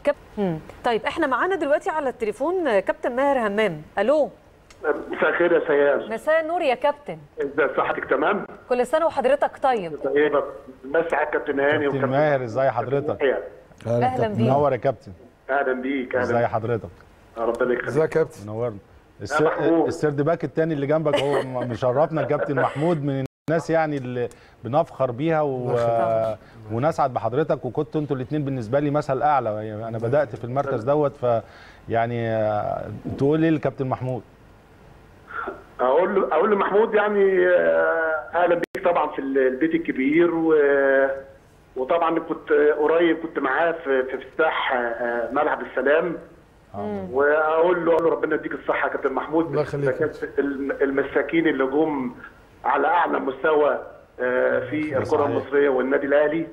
كاب... مم. طيب احنا معانا دلوقتي على التليفون كابتن ماهر همام الو مساء الخير يا سيال مساء النور يا كابتن ازاي صحتك تمام؟ كل سنه وحضرتك طيب طيبه مسا على كابتن هاني كابتن ماهر ازي حضرتك يحيى. اهلا بيك منور يا كابتن اهلا بيك ازي اهلا حضرتك ربنا يخليك ازيك يا كابتن منورنا محمود. السرد باك التاني اللي جنبك هو م- مشرفنا الكابتن محمود من الناس يعني اللي بنفخر بيها و... ونسعد بحضرتك وكنتوا انتوا الاثنين بالنسبه لي مثل اعلى يعني انا بدات في المركز دوت ف يعني آه، تقول ايه للكابتن محمود اقول له اقول لمحمود يعني آه، اهلا بيك طبعا في البيت الكبير و وطبعا كنت قريب كنت معاه في في افتتاح آه، ملعب السلام واقول له اقول له ربنا يديك الصحه يا كابتن محمود الله يخليك. الم- المساكين اللي جم على اعلى مستوى آه، في الكره صحيح. المصريه والنادي الاهلي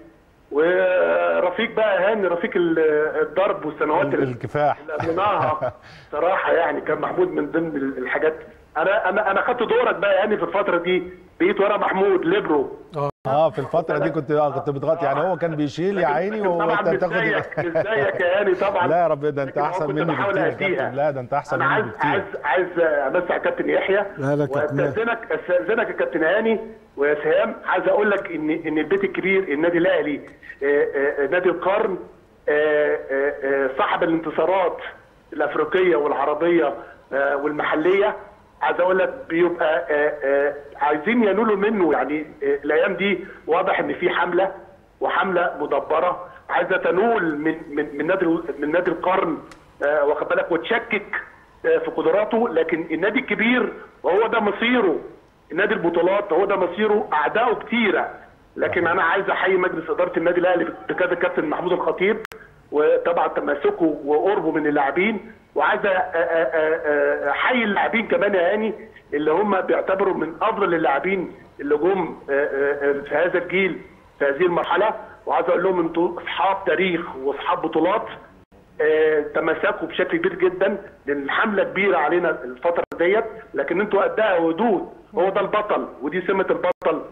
ورفيق بقى هاني رفيق ال- الضرب والسنوات اللي الكفاح قضيناها صراحه يعني كان محمود من ضمن الحاجات انا انا انا خدت دورك بقى يعني في الفتره دي بقيت ورا محمود ليبرو اه في الفتره دي كنت آه كنت بتغطي يعني هو كان بيشيل يا عيني لكن طبعا وانت مش بتاخد زيك مش زيك يا هاني طبعا لا يا رب ده انت لكن هو احسن كنت مني بحاول بكتير يا أديها. كابتن لا ده انت احسن انا مني عايز بكتير عايز عايز امسي على كابتن يحيى لا لا كابتن ماهر. واستاذنك استاذنك يا كابتن هاني ويا سهام عايز اقول لك ان ان البيت الكبير النادي الاهلي آه، آه، نادي القرن آه، آه، آه، صاحب الانتصارات الافريقيه والعربيه آه، والمحليه عايز اقول لك بيبقى آه، آه، عايزين ينولوا منه يعني آه، الايام دي واضح ان في حمله وحمله مدبره عايزه تنول من من من نادي من نادي القرن آه، واخد بالك وتشكك آه، في قدراته لكن النادي الكبير وهو ده مصيره نادي البطولات هو ده مصيره اعدائه كتيره لكن انا عايز احيي مجلس اداره النادي الاهلي بقياده الكابتن محمود الخطيب وطبعا تماسكه وقربه من اللاعبين وعايز أ- أ- أ- أ- احيي اللاعبين كمان يا هاني اللي هم بيعتبروا من افضل اللاعبين اللي جم آه، آه، آه، في هذا الجيل في هذه المرحله وعايز اقول لهم انتوا اصحاب تاريخ واصحاب بطولات آه، تمسكوا بشكل كبير جدا لان الحمله كبيره علينا الفتره ديت لكن انتوا قدها ودود هو ده البطل ودي سمه البطل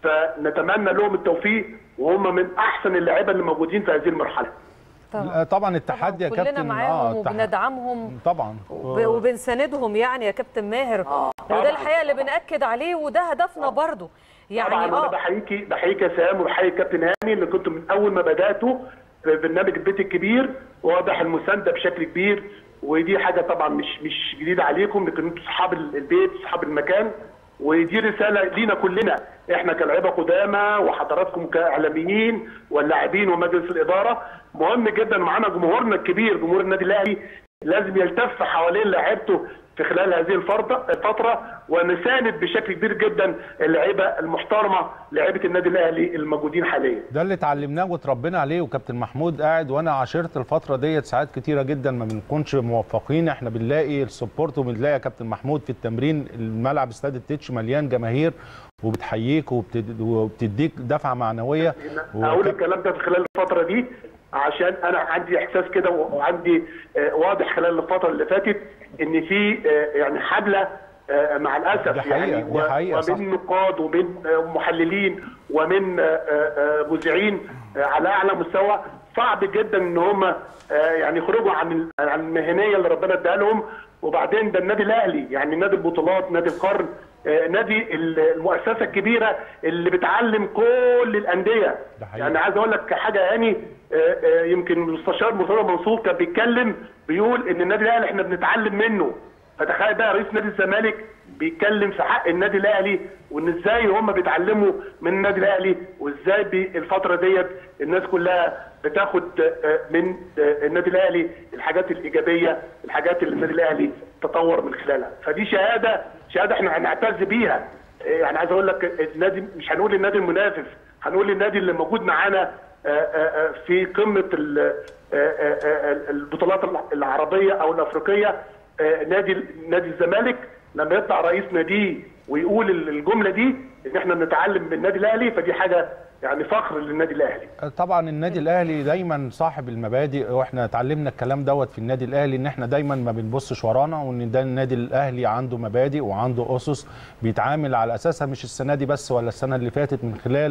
فنتمنى لهم التوفيق وهم من احسن اللاعيبه اللي موجودين في هذه المرحله لا، طبعا التحدي يا كلنا كابتن معاهم التح- وبندعمهم طبعا وب- وبنساندهم يعني يا كابتن ماهر وده طبعاً. الحقيقه اللي بناكد عليه وده هدفنا برضو يعني طبعا انا اه بحييكي بحييك يا سام وبحيي الكابتن هاني اللي كنتوا من اول ما بداتوا في برنامج البيت الكبير واضح المسانده بشكل كبير ودي حاجه طبعا مش مش جديده عليكم لكن انتوا اصحاب البيت اصحاب المكان ودي رساله لينا كلنا احنا كلاعيبه قدامى وحضراتكم كاعلاميين واللاعبين ومجلس الاداره مهم جدا معانا جمهورنا الكبير جمهور النادي الاهلي لازم يلتف حوالين لاعيبته في خلال هذه الفرض- الفتره ونساند بشكل كبير جدا اللعيبه المحترمه لعيبه النادي الاهلي الموجودين حاليا ده اللي اتعلمناه وتربينا عليه وكابتن محمود قاعد وانا عاشرت الفتره ديت ساعات كتيره جدا ما بنكونش موفقين احنا بنلاقي السبورت وبنلاقي يا كابتن محمود في التمرين الملعب استاد التتش مليان جماهير وبتحييك وبتد- وبتديك دفعه معنويه اقول وكاب- الكلام ده في خلال الفتره دي عشان انا عندي احساس كده وعندي آه، واضح خلال الفتره اللي فاتت ان في آه، يعني حمله آه، مع الاسف دي حقيقة، يعني دي حقيقة، صح. ومن نقاد ومن آه، محللين ومن آه، آه، مذيعين آه، على اعلى مستوى صعب جدا ان هم آه، يعني يخرجوا عن ال- عن المهنيه اللي ربنا اداها لهم وبعدين ده النادي الاهلي يعني نادي البطولات نادي القرن آه، نادي ال- المؤسسه الكبيره اللي بتعلم كل الانديه ده حقيقة. يعني عايز اقول لك حاجه هاني آه، آه، يمكن المستشار مرتضى منصور كان بيتكلم بيقول ان النادي الاهلي احنا بنتعلم منه فتخيل بقى رئيس نادي الزمالك بيتكلم في حق النادي الاهلي وان ازاي هم بيتعلموا من النادي الاهلي وازاي بي- الفتره ديت الناس كلها بتاخد آه، من آه، النادي الاهلي الحاجات الايجابيه الحاجات اللي النادي الاهلي تطور من خلالها فدي شهاده شهاده احنا هنعتز بيها آه، يعني عايز اقول لك النادي مش هنقول النادي المنافس هنقول النادي اللي موجود معانا آه، آه، آه، في قمه ال- آه، آه، آه، البطولات العربيه او الافريقيه آه، نادي نادي الزمالك لما يطلع رئيس ناديه ويقول الجمله دي ان احنا بنتعلم من النادي الاهلي فدي حاجه يعني فخر للنادي الاهلي طبعا النادي الاهلي دايما صاحب المبادئ واحنا اتعلمنا الكلام دوت في النادي الاهلي ان احنا دايما ما بنبصش ورانا وان ده النادي الاهلي عنده مبادئ وعنده اسس بيتعامل على اساسها مش السنه دي بس ولا السنه اللي فاتت من خلال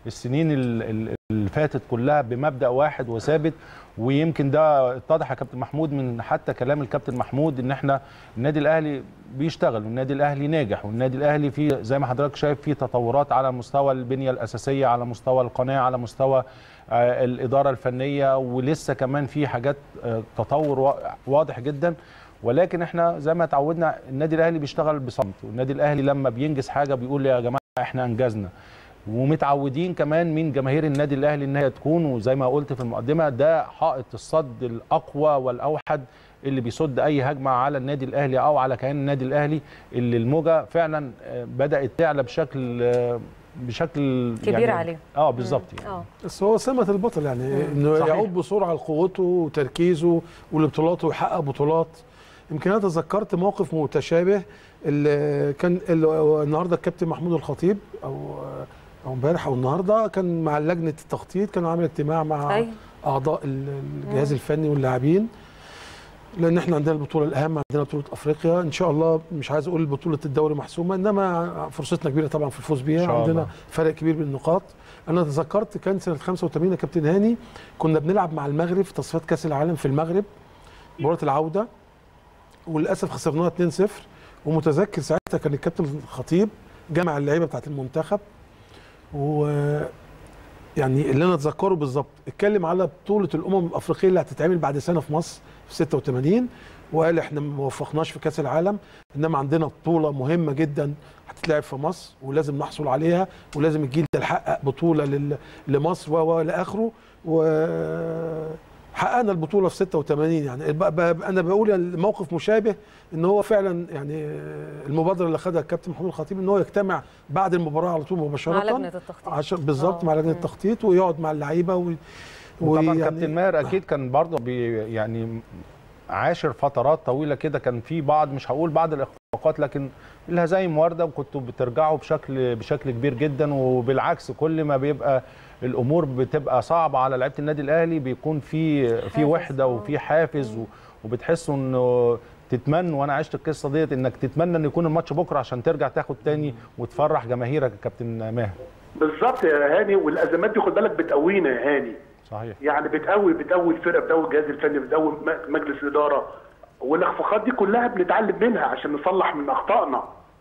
السنين ال- ال- اللي فاتت كلها بمبدا واحد وثابت ويمكن ده اتضح يا كابتن محمود من حتى كلام الكابتن محمود ان احنا النادي الاهلي بيشتغل والنادي الاهلي ناجح والنادي الاهلي فيه زي ما حضرتك شايف فيه تطورات على مستوى البنيه الاساسيه على مستوى القناه على مستوى آه، الاداره الفنيه ولسه كمان في حاجات آه، تطور وا- واضح جدا ولكن احنا زي ما اتعودنا النادي الاهلي بيشتغل بصمت والنادي الاهلي لما بينجز حاجه بيقول يا جماعه احنا انجزنا ومتعودين كمان من جماهير النادي الاهلي ان هي تكون وزي ما قلت في المقدمه ده حائط الصد الاقوى والاوحد اللي بيصد اي هجمه على النادي الاهلي او على كيان النادي الاهلي اللي الموجه فعلا آه، بدات تعلى بشكل آه، بشكل كبير عليه. اه بالظبط يعني اه بس هو سمة البطل يعني انه صحيح. يعود بسرعه لقوته وتركيزه ولبطولاته ويحقق بطولات يمكن انا تذكرت موقف متشابه اللي كان اللي النهارده الكابتن محمود الخطيب او او امبارح او النهارده كان مع لجنه التخطيط كان عامل اجتماع مع أيوة. اعضاء ال- الجهاز الفني واللاعبين لان احنا عندنا البطوله الاهم عندنا بطوله افريقيا ان شاء الله مش عايز اقول بطوله الدوري محسومه انما فرصتنا كبيره طبعا في الفوز بيها إن شاء عندنا الله. فرق كبير بالنقاط انا تذكرت كان سنه 85 يا كابتن هاني كنا بنلعب مع المغرب في تصفيات كاس العالم في المغرب مباراه العوده وللاسف خسرناها 2-0 ومتذكر ساعتها كان الكابتن الخطيب جمع اللعيبه بتاعت المنتخب و يعني اللي انا اتذكره بالظبط اتكلم على بطوله الامم الافريقيه اللي هتتعمل بعد سنه في مصر في 86 وقال احنا ما وفقناش في كاس العالم انما عندنا بطوله مهمه جدا هتتلعب في مصر ولازم نحصل عليها ولازم الجيل ده يحقق بطوله لل- لمصر و و لاخره وحققنا البطوله في 86 يعني ب- ب- انا بقول الموقف مشابه ان هو فعلا يعني المبادره اللي خدها الكابتن محمود الخطيب ان هو يجتمع بعد المباراه على طول مباشره مع لجنه التخطيط عشان بالظبط آه. مع لجنه مم. التخطيط ويقعد مع اللعيبه و... وطبعا ويعني- كابتن ماهر اكيد كان برضه بي يعني عاشر فترات طويله كده كان في بعض مش هقول بعض الاخفاقات لكن الهزايم وارده وكنتوا بترجعوا بشكل بشكل كبير جدا وبالعكس كل ما بيبقى الامور بتبقى صعبه على لعيبه النادي الاهلي بيكون في في حافز، وحده آه. وفي حافز و- وبتحسوا انه تتمنى وانا عشت القصه ديت انك تتمنى ان يكون الماتش بكره عشان ترجع تاخد تاني وتفرح جماهيرك يا كابتن ماهر بالظبط يا هاني والازمات دي خد بالك بتقوينا يا هاني صحيح يعني بتقوي بتقوي الفرقه بتقوي الجهاز الفني بتقوي م- مجلس الاداره والاخفاقات دي كلها بنتعلم منها عشان نصلح من اخطائنا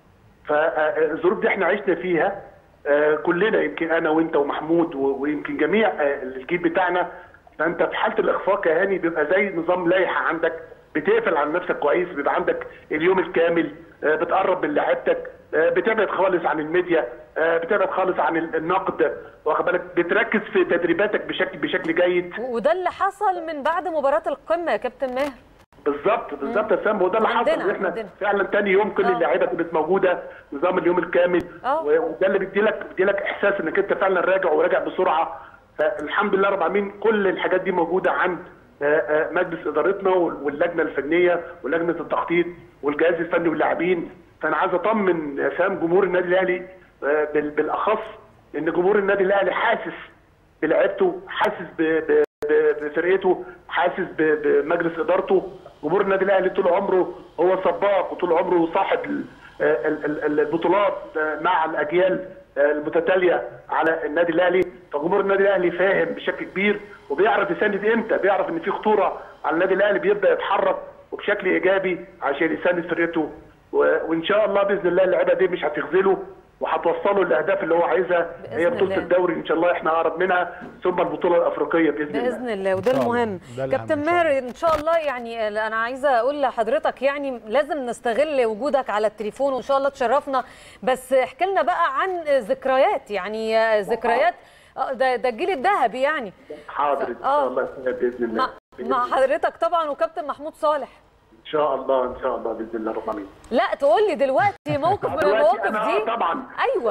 فالظروف دي احنا عشنا فيها آه، كلنا يمكن انا وانت ومحمود و- ويمكن جميع آه، الجيل بتاعنا فانت في حاله الاخفاق يا هاني بيبقى زي نظام لائحه عندك بتقفل على نفسك كويس بيبقى عندك اليوم الكامل آه، بتقرب من لعيبتك آه، بتبعد خالص عن الميديا آه، بتبعد خالص عن ال- النقد واخد بالك بتركز في تدريباتك بشكل بشكل جيد وده اللي حصل من بعد مباراه القمه يا كابتن ماهر بالظبط بالظبط يا سام هو ده اللي حصل عندنا- إن احنا عندنا. فعلا تاني يوم كل آه. اللعيبه كانت موجوده نظام اليوم الكامل آه. و- وده اللي بيديلك بيديلك احساس انك انت فعلا راجع وراجع بسرعه فالحمد لله رب العالمين كل الحاجات دي موجوده عند آه، آه، مجلس ادارتنا وال- واللجنه الفنيه ولجنه التخطيط والجهاز الفني واللاعبين فانا عايز اطمن يا سام جمهور النادي الاهلي آه، بال- بالاخص ان جمهور النادي الاهلي حاسس بلعيبته حاسس ب- ب- ب- بفرقته حاسس ب- بمجلس ادارته جمهور النادي الاهلي طول عمره هو سباق وطول عمره صاحب ال- ال- ال- البطولات مع الاجيال المتتاليه على النادي الاهلي فجمهور النادي الاهلي فاهم بشكل كبير وبيعرف يساند امتى بيعرف ان في خطوره على النادي الاهلي بيبدا يتحرك وبشكل ايجابي عشان يساند فرقته و- وان شاء الله باذن الله اللعيبه دي مش هتخذله وهتوصله الاهداف اللي هو عايزها هي بإذن بطوله الله. الدوري ان شاء الله احنا اقرب منها ثم البطوله الافريقيه باذن, الله باذن الله وده إن شاء الله. المهم ده الأهم كابتن إن شاء ماهر ان شاء الله يعني انا عايزه اقول لحضرتك يعني لازم نستغل وجودك على التليفون وان شاء الله تشرفنا بس احكي لنا بقى عن ذكريات يعني ذكريات آه، ده ده الجيل الذهبي يعني حاضر ان آه. شاء الله باذن الله مع, مع حضرتك طبعا وكابتن محمود صالح ان شاء الله ان شاء الله باذن الله رب العالمين لا تقول لي دلوقتي موقف من دلوقتي المواقف أنا آه دي طبعا ايوه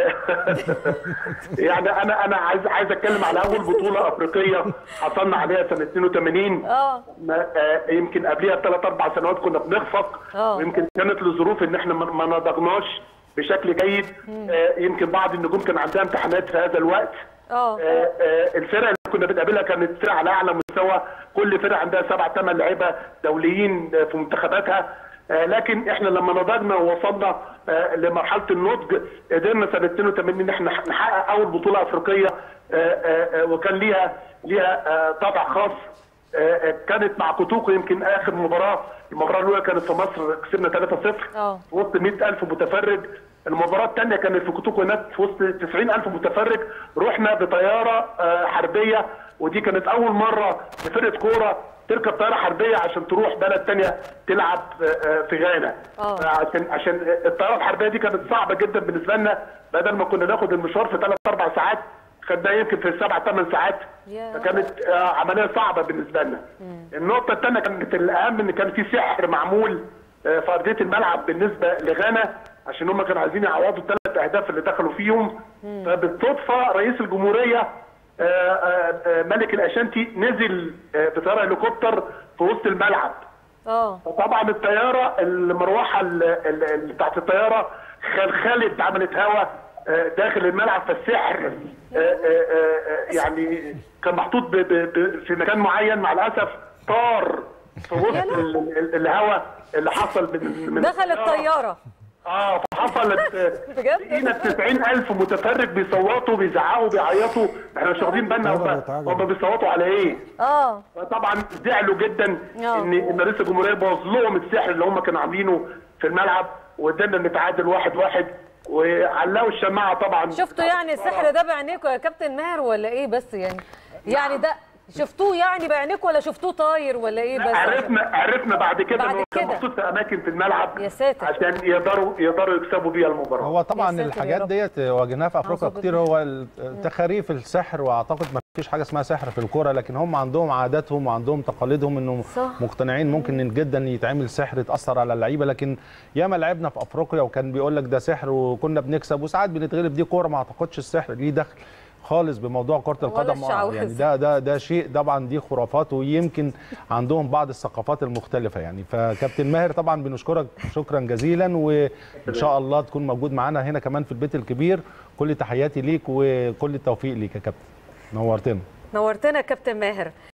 يعني انا انا عايز عايز اتكلم على اول بطوله افريقيه حصلنا عليها سنه 82 اه ما- آه، يمكن قبلها ثلاث اربع سنوات كنا بنخفق آه. ويمكن كانت لظروف ان احنا ما ما نضجناش بشكل جيد آه، يمكن بعض النجوم كان عندها امتحانات في هذا الوقت اه آه، آه، الفرق اللي كنا بنقابلها كانت فرق على اعلى مستوى كل فرقه عندها سبع ثمان لعيبه دوليين آه، في منتخباتها آه، لكن احنا لما نضجنا ووصلنا آه، لمرحله النضج قدرنا سنه 82 ان احنا نحقق اول بطوله افريقيه آه، آه، آه، وكان ليها ليها آه، طابع خاص آه، آه، كانت مع كوتوكو يمكن اخر مباراه المباراه الاولى كانت في مصر كسبنا 3-0 اه. في وسط 100000 متفرج المباراة الثانية كانت في كوتوكو هناك في وسط 90000 متفرج رحنا بطيارة آه، حربية ودي كانت أول مرة لفرقة كورة تركب طيارة حربية عشان تروح بلد تانية تلعب آه، آه، في غانا اه. عشان عشان الطيارة الحربية دي كانت صعبة جدا بالنسبة لنا بدل ما كنا ناخد المشوار في ثلاث أربع ساعات خدناه يمكن في سبع ثمان ساعات يا. فكانت آه، عملية صعبة بالنسبة لنا النقطة الثانية كانت الأهم إن كان في سحر معمول آه، في أرضية الملعب بالنسبة لغانا عشان هم كانوا عايزين يعوضوا الثلاث أهداف اللي دخلوا فيهم فبالصدفة رئيس الجمهورية آه، آه، آه، ملك الأشانتي نزل آه، بطيارة هليكوبتر في وسط الملعب اه فطبعا الطياره المروحه ال- ال- اللي تحت الطياره خلخلت عملت هواء آه، داخل الملعب فالسحر آه، آه، آه، يعني كان محطوط ب- ب- ب- في مكان معين مع الاسف طار في وسط ال- ال- الهواء اللي حصل من من دخل الطياره اه فحصلت بجد؟ لقينا 90000 متفرج بيصوتوا بيزعقوا بيعيطوا احنا مش واخدين بالنا الطيارة هم بتعجب. هم بيصوتوا على ايه اه طبعا زعلوا جدا آه. ان ان رئيس الجمهوريه بوظ لهم السحر اللي هم كانوا عاملينه في الملعب وقدرنا نتعادل واحد واحد وعلقوا الشماعه طبعا شفتوا يعني السحر ده بعينيكم يا كابتن ماهر ولا ايه بس يعني يعني ده شفتوه يعني بعينيكم ولا شفتوه طاير ولا ايه بس عرفنا عرفنا بعد كده بعد انه كان كده. محطوط في اماكن في الملعب يا ساتر. عشان يقدروا يقدروا يكسبوا بيها المباراه هو طبعا يا ساتر يا الحاجات رب. ديت واجهناها في افريقيا أعوذ كتير هو ال- تخاريف السحر واعتقد ما فيش حاجه اسمها سحر في الكوره لكن هم عندهم عاداتهم وعندهم تقاليدهم انه صح. مقتنعين ممكن إن جدا يتعمل سحر يتاثر على اللعيبه لكن ياما لعبنا في افريقيا وكان بيقول لك ده سحر وكنا بنكسب وساعات بنتغلب دي كوره ما اعتقدش السحر ليه دخل خالص بموضوع كره القدم الشعوذة. يعني ده ده ده شيء طبعا دي خرافات ويمكن عندهم بعض الثقافات المختلفه يعني فكابتن ماهر طبعا بنشكرك شكرا جزيلا وان شاء الله تكون موجود معانا هنا كمان في البيت الكبير كل تحياتي ليك وكل التوفيق ليك يا كابتن نورتنا نورتنا يا كابتن ماهر